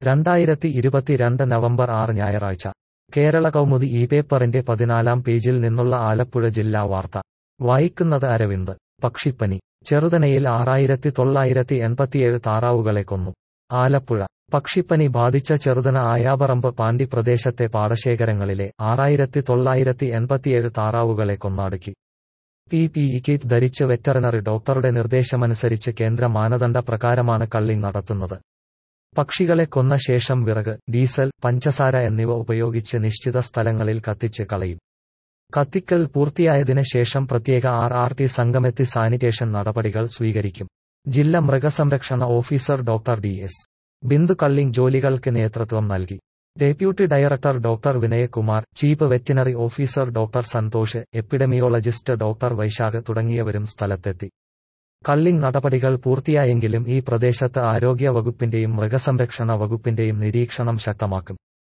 രണ്ടായിരത്തി ഇരുപത്തിരണ്ട് നവംബർ ആറ് ഞായറാഴ്ച കേരള കൗമുദി ഈ പേപ്പറിന്റെ പതിനാലാം പേജിൽ നിന്നുള്ള ആലപ്പുഴ ജില്ലാ വാർത്ത വായിക്കുന്നത് അരവിന്ദ് പക്ഷിപ്പനി ചെറുതനയിൽ ആറായിരത്തി തൊള്ളായിരത്തി എൺപത്തിയേഴ് താറാവുകളെ കൊന്നു ആലപ്പുഴ പക്ഷിപ്പനി ബാധിച്ച ചെറുതന ആയാപറമ്പ് പാണ്ടി പ്രദേശത്തെ പാടശേഖരങ്ങളിലെ ആറായിരത്തി തൊള്ളായിരത്തി എൺപത്തിയേഴ് താറാവുകളെ കൊന്നാടുക്കി പി പി ഇ കിറ്റ് ധരിച്ച് വെറ്ററിനറി ഡോക്ടറുടെ നിർദ്ദേശമനുസരിച്ച് കേന്ദ്ര മാനദണ്ഡ പ്രകാരമാണ് കള്ളിങ് നടത്തുന്നത് പക്ഷികളെ കൊന്ന ശേഷം വിറക് ഡീസൽ പഞ്ചസാര എന്നിവ ഉപയോഗിച്ച് നിശ്ചിത സ്ഥലങ്ങളിൽ കത്തിച്ച് കളയും കത്തിക്കൽ പൂർത്തിയായതിന് ശേഷം പ്രത്യേക ആർ ആർ ടി സംഘമെത്തി സാനിറ്റേഷൻ നടപടികൾ സ്വീകരിക്കും ജില്ലാ മൃഗസംരക്ഷണ officer doctor D S Bindu culling ജോലികൾക്ക് നേതൃത്വം നൽകി deputy director doctor Vinayakumar chief veterinary officer doctor Santhosh epidemiologist doctor Vaisakh തുടങ്ങിയവരും സ്ഥലത്തെത്തി കള്ളിങ് നടപടികൾ പൂർത്തിയായെങ്കിലും ഈ പ്രദേശത്ത് ആരോഗ്യ വകുപ്പിന്റെയും മൃഗസംരക്ഷണ വകുപ്പിന്റെയും നിരീക്ഷണം ശക്തമാക്കും